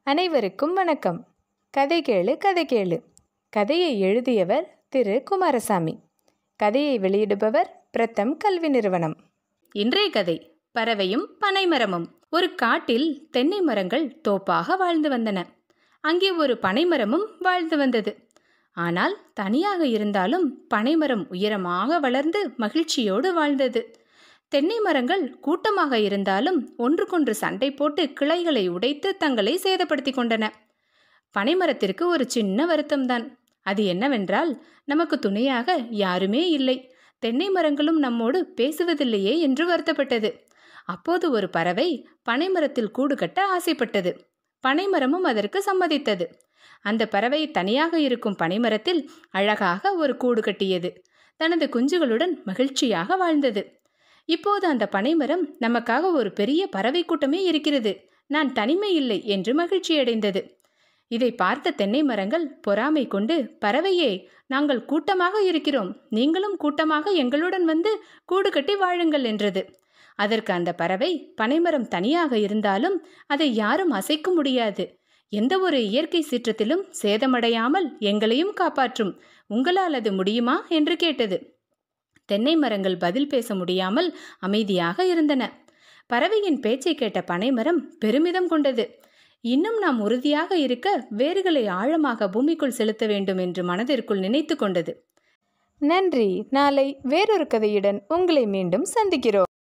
அனைவருக்கும் வணக்கம் கதை கேளு கதை கேளு கதையை எழுதியவர் திரு குமாரசாமி கதையை வெளியிடுபவர் பிரதம் கல்வி நிறுவனம் இன்றைய கதை பறவையும் பனைமரமும் ஒரு காட்டில் தென்னை மரங்கள் தோப்பாக வாழ்ந்து வந்தன அங்கே ஒரு பனைமரமும் வாழ்ந்து வந்தது ஆனால் தனியாக இருந்தாலும் பனைமரம் உயரமாக வளர்ந்து மகிழ்ச்சியோடு வாழ்ந்தது தென்னை மரங்கள் கூட்டமாக இருந்தாலும் ஒன்றுக்கொன்று சண்டை போட்டு கிளைகளை உடைத்து தங்களை சேதப்படுத்தி கொண்டன பனைமரத்திற்கு ஒரு சின்ன வருத்தம்தான் அது என்னவென்றால் நமக்கு துணையாக யாருமே இல்லை தென்னை மரங்களும் நம்மோடு பேசுவதில்லையே என்று வருத்தப்பட்டது அப்போது ஒரு பறவை பனைமரத்தில் கூடு கட்ட ஆசைப்பட்டது பனைமரமும் அதற்கு சம்மதித்தது அந்த பறவை தனியாக இருக்கும் பனைமரத்தில் அழகாக ஒரு கூடு கட்டியது தனது குஞ்சுகளுடன் மகிழ்ச்சியாக வாழ்ந்தது இப்போது அந்த பனைமரம் நமக்காக ஒரு பெரிய பறவை கூட்டமே இருக்கிறது நான் தனிமை இல்லை என்று மகிழ்ச்சியடைந்தது இதை பார்த்த தென்னை மரங்கள் பொறாமை கொண்டு பறவையே நாங்கள் கூட்டமாக இருக்கிறோம் நீங்களும் கூட்டமாக எங்களுடன் வந்து கூடு கட்டி வாழுங்கள் என்றது அதற்கு அந்த பறவை பனைமரம் தனியாக இருந்தாலும் அதை யாரும் அசைக்க முடியாது எந்த ஒரு இயற்கை சீற்றத்திலும் சேதமடையாமல் எங்களையும் காப்பாற்றும் உங்களால் அது முடியுமா என்று கேட்டது தென்னை மரங்கள் பதில் பேச முடியாமல் அமைதியாக இருந்தன பறவையின் பேச்சை கேட்ட பனைமரம் பெருமிதம் கொண்டது இன்னும் நாம் உறுதியாக இருக்க வேர்களை ஆழமாக பூமிக்குள் செலுத்த வேண்டும் என்று மனதிற்குள் நினைத்து கொண்டது நன்றி நாளை வேறொரு கதையுடன் உங்களை மீண்டும் சந்திக்கிறோம்